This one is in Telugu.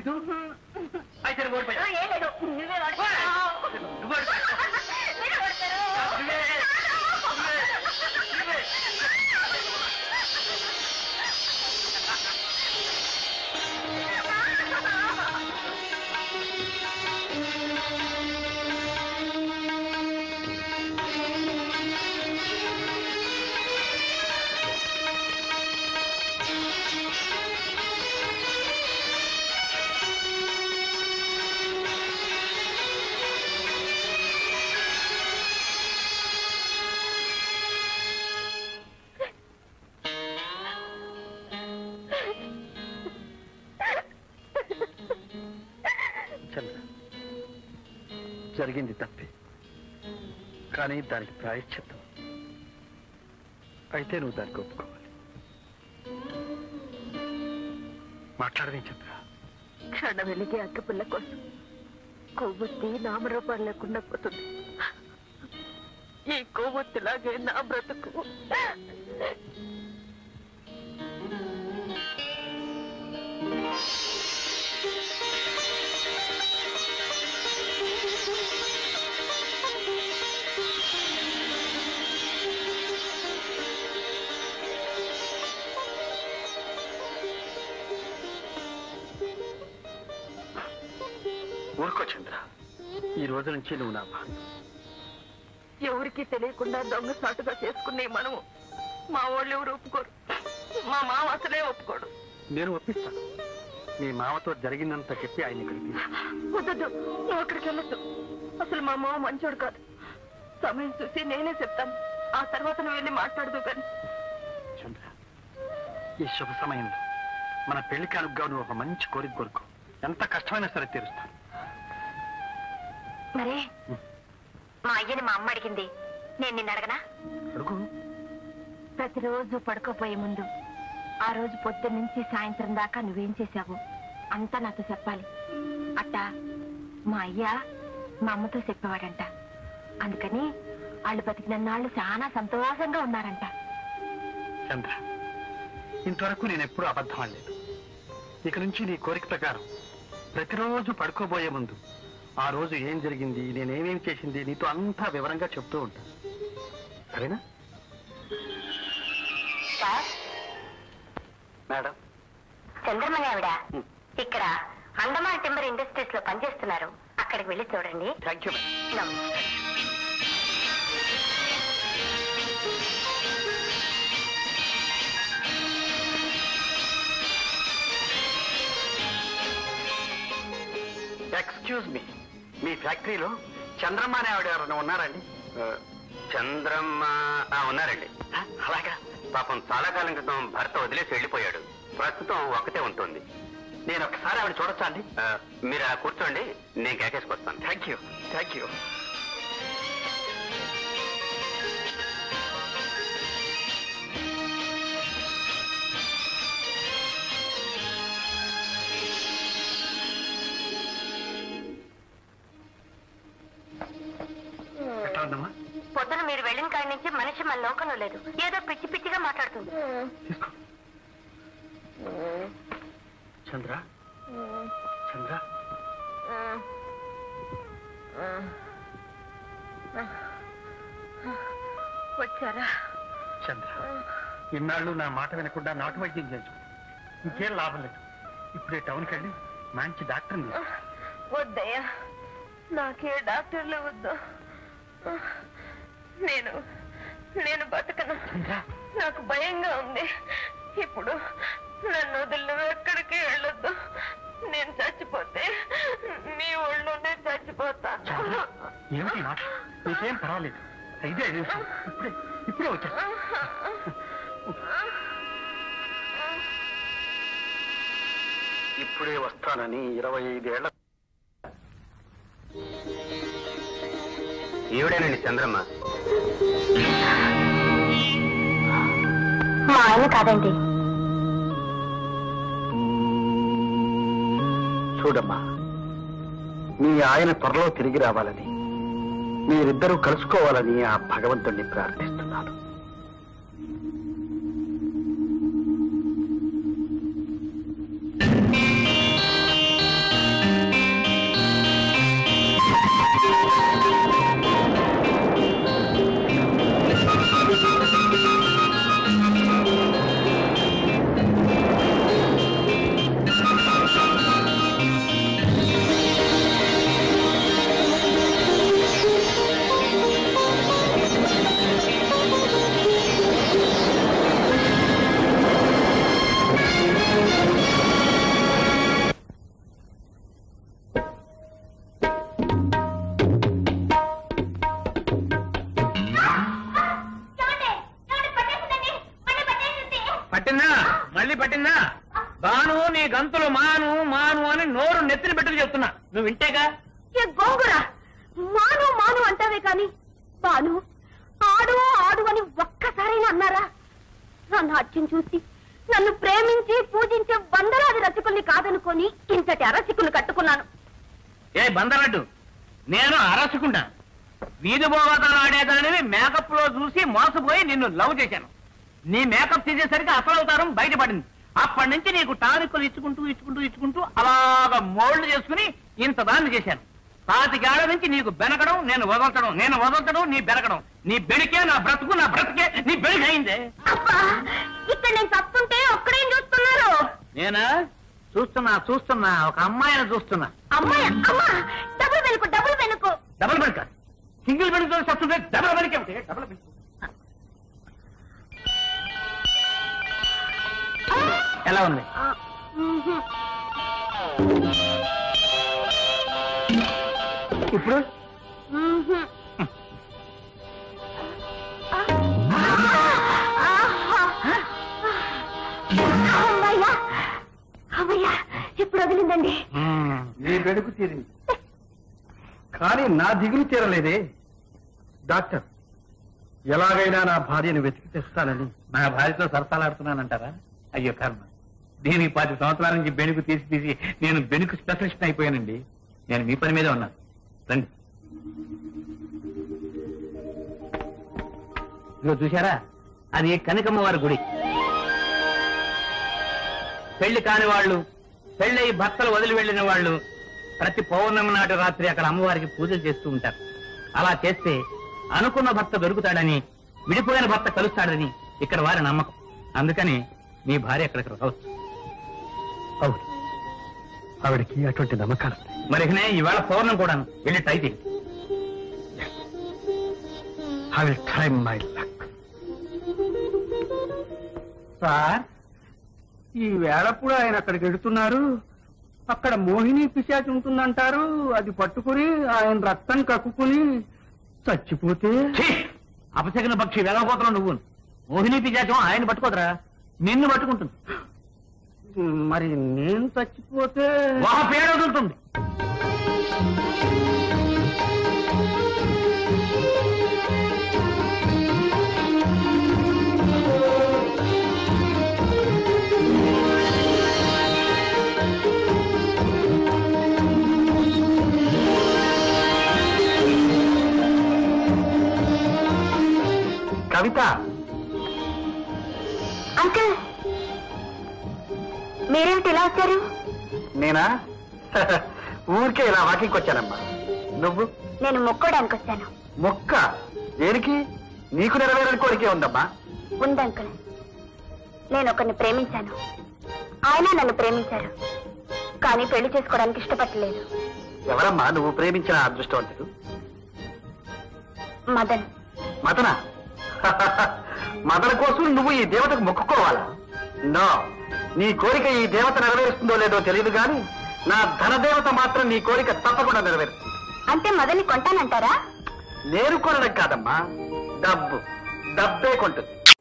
తెలీదు అయితే నువ్వు ఓడిపోయా ఏం లేదు నువ్వే వాడుతున్నావు. నువ్వు ఓడిపోయావు. మీరే వాడతారు. నువ్వే, నువ్వే, నువ్వే. చంద్ర జరిగింది తప్పే కానీ దానికి ప్రాయశ్చిత్తం అయితే నువ్వు దానికి ఒప్పుకోవాలి మాట్లాడని చంద్ర క్షణ వెలిగే అక్కపిల్ల కోసం కొవ్వొత్తి నామరూపాలు లేకుండా పోతుంది ఈ కొవ్వొత్తిలాగే నా బ్రతుకు ఊరుకో చంద్ర ఈ రోజు నుంచి నువ్వు నా భార్య ఎవరికి తెలియకుండా దొంగ సాటుగా చేసుకునే మనము మా వాళ్ళు ఎవరు ఒప్పుకోరు మా మామ అసలే ఒప్పుకోడు నేను ఒప్పిస్తాను మీ మామతో జరిగిందంతా చెప్పి ఆయన ఇక్కడికి తీసుకు వద్దొద్దు నువ్వు అక్కడికి వెళ్ళొద్దు అసలు మా మామ మంచోడు కాదు సమయం చూసి నేనే చెప్తాను ఆ తర్వాత నువ్వు వెళ్ళి మాట్లాడదు కానీ చంద్ర ఈ శుభ సమయంలో మన పెళ్లి కానుకగా నువ్వు ఒక మంచి కోరిక కోరుకో ఎంత కష్టమైనా సరే తీరుస్తాను మరే మా అయ్యని మా అమ్మ అడిగింది నేను నిన్ను అడగనా అడుగు ప్రతిరోజు పడుకోపోయే ముందు ఆ రోజు పొద్దున్న నుంచి సాయంత్రం దాకా నువ్వేం చేశావు అంతా నాతో చెప్పాలి అట్ట మా అయ్య మా అమ్మతో చెప్పేవాడంట అందుకని వాళ్ళు బతికినన్నాళ్ళు చాలా సంతోషంగా ఉన్నారంట చంద్ర ఇంతవరకు నేను ఎప్పుడూ అబద్ధం అనలేదు ఇక నుంచి నీ కోరిక ప్రకారం ప్రతిరోజు పడుకోబోయే ముందు ఆ రోజు ఏం జరిగింది నేనేమేం చేసింది నీతో అంతా వివరంగా చెప్తూ ఉంటాను సరేనా సార్ మేడం చంద్రమణి ఆవిడ ఇక్కడ అండమాన్ టింబర్ ఇండస్ట్రీస్ లో పనిచేస్తున్నారు అక్కడికి వెళ్ళి చూడండి థ్యాంక్ యూ మేడం నమస్తే ఎక్స్క్యూజ్ మీ మీ ఫ్యాక్టరీలో చంద్రమ్మ అనే ఆవిడ ఎవరైనా ఉన్నారండి చంద్రమ్మ ఆ, ఉన్నారండి ఆ, అలాగా పాపం చాలా కాలం క్రితం భర్త వదిలేసి వెళ్ళిపోయాడు ప్రస్తుతం ఒకతే ఉంటుంది నేను ఒకసారి ఆవిడ చూడొచ్చా అండి ఆ, మీరు అలా కూర్చోండి నేను కేకేసుకొస్తాను థ్యాంక్ యూ థ్యాంక్ యూ ఎట్లా ఉందమ్మా పొద్దున మీరు వెళ్ళిన కాడి నుంచి మనిషి మన లోకంలో లేదు ఏదో పిచ్చి పిచ్చిగా మాట్లాడుతుంది తీసుకో చంద్ర చంద్ర వచ్చారా చంద్ర ఇన్నాళ్ళు నా మాట వినకుండా నాటు వైద్యం చేసు ఇంకేం లాభం లేదు ఇప్పుడే టౌన్కి వెళ్ళి మంచి డాక్టర్ని వద్దయ్యా నాకే డాక్టర్లు వద్దు నేను నేను బతకను నాకు భయంగా ఉంది ఇప్పుడు నన్ను వదిలి నువ్వు ఎక్కడికి వెళ్ళొద్దు నేను చచ్చిపోతే మీ ఒళ్ళోనే చచ్చిపోతాను ఏమిటి మాట నీకేం పర్వాలేదు ఐదే ఐదు నిమిషాలు ఇప్పుడే ఇప్పుడే వచ్చా ఇప్పుడే వస్తానని ఇరవై ఐదేళ్ల ఈవిడేనండి చంద్రమ్మ మా ఆయన కాదండి చూడమ్మా మీ ఆయన త్వరలో తిరిగి రావాలని మీరిద్దరూ కలుసుకోవాలని ఆ భగవంతుణ్ణి ప్రార్థిస్తున్నాను గంతులు మాను మాను అని నోరు నెత్తిన పెట్టుకు చెప్తున్నా నువ్వు వింటేగా ఏ గోంగుర మాను మాను అంటావే కాని బాను ఆడు ఆడు అని ఒక్కసారైనా అన్నారా నా నాట్యం చూసి నన్ను ప్రేమించి పూజించే వందలాది రసికుల్ని కాదనుకొని ఇంతటి అరసికులు కట్టుకున్నాను ఏ బందరడ్డు నేను అరసుకుంటా వీధి బోగాతాలు ఆడేదానివి మేకప్ లో చూసి మోసపోయి నిన్ను లవ్ చేశాను నీ మేకప్ తీసేసరికి అసలు అవతారం బయటపడింది అప్పటి నుంచి నీకు టానికులు ఇచ్చుకుంటూ ఇచ్చుకుంటూ ఇచ్చుకుంటూ అలాగా మోల్డ్ చేసుకుని ఇంత దాన్ని చేశాను పాతికేళ్ల నుంచి నీకు బెనకడం నేను వదలటడం నేను వదలటడం నీ బెనకడం నీ బెడికే నా బ్రతుకు నా బ్రతుకే నీ బెడికి అయిందే అబ్బా ఇక్కడ నేను తప్పుంటే ఒక్కడేం చూస్తున్నారు నేనా చూస్తున్నా చూస్తున్నా ఒక అమ్మాయిని చూస్తున్నా అమ్మాయి అమ్మా డబ్బులు వెనుకు డబ్బులు వెనుకు డబుల్ బెడ్ కాదు సింగిల్ బెడ్ తో సస్తుంటే డబుల్ బెడ్ ఏమిటి డబుల్ బెడ్ ఎలా ఉంది ఆ, మ్మ్హ్. ఇప్పుడు మ్మ్హ్. ఆ, ఆహా. అమ్మయ్యా అమ్మయ్యా ఇప్పుడు వదిలిందండి నీ వెడుకు తీరింది కానీ నా దిగులు తీరలేదే డాక్టర్ ఎలాగైనా నా భార్యను వెతికి తెస్తానని నా భార్యతో సరసాలాడుతున్నానంటారా అయ్యో కర్మ దీనికి పది సంవత్సరాల నుంచి బెణుకు తీసి తీసి నేను బెణుకు స్పెషలిస్ట్ అయిపోయానండి నేను మీ పని మీదే ఉన్నాను రండి ఇదిగో చూశారా అది కనకమ్మ వారి గుడి పెళ్లి కాని వాళ్ళు పెళ్ళయి భర్తలు వదిలి వెళ్ళిన వాళ్ళు ప్రతి పౌర్ణమి నాటి రాత్రి అక్కడ అమ్మవారికి పూజలు చేస్తూ ఉంటారు అలా చేస్తే అనుకున్న భర్త దొరుకుతాడని విడిపోయిన భర్త కలుస్తాడని ఇక్కడ వారి నమ్మకం అందుకని మీ భార్య అక్కడికి రావచ్చు అవును ఆవిడకి అటువంటి నమ్మకాలు మరి ఇకనే ఈవేళ పౌర్ణం కూడా వెళ్ళి ట్రై చేయి I will try my luck sir ఈ వేళప్పుడు ఆయన అక్కడికి వెడుతున్నారు అక్కడ మోహిని పిశాచి ఉంటుందంటారు అది పట్టుకుని ఆయన రక్తం కక్కుకుని చచ్చిపోతే అపశకన పక్షి వెళ్ళకపోతున్నావు నువ్వు మోహిని పిజాచం ఆయన పట్టుకోదరా నిన్ను పట్టుకుంటుంది మరి నేను చచ్చిపోతే ఒక పేరు వదులుతుంది కవిత అంకుల్ మీరేమిటి ఇలా వచ్చారు నేనా ఊరికే ఇలా వాకింగ్ వచ్చానమ్మా నువ్వు నేను మొక్కోడానికి వచ్చాను మొక్క దేనికి నీకు నెరవేరని కోరికే ఉందమ్మా ఉంది అంకుల్ నేను ఒకరిని ప్రేమించాను ఆయన నన్ను ప్రేమించారు కానీ పెళ్లి చేసుకోవడానికి ఇష్టపడలేదు ఎవరమ్మా నువ్వు ప్రేమించిన అదృష్టవంతుడు మదన్ మదన మదన కోసం నువ్వు ఈ దేవతకు మొక్కుకోవాలా నో నీ కోరిక ఈ దేవత నెరవేరుస్తుందో లేదో తెలియదు కానీ నా ధనదేవత మాత్రం నీ కోరిక తప్పకుండా నెరవేరుస్తుంది అంటే మదన్ని కొంటానంటారా నేను కొనడం కాదమ్మా డబ్బు డబ్బే కొంటుంది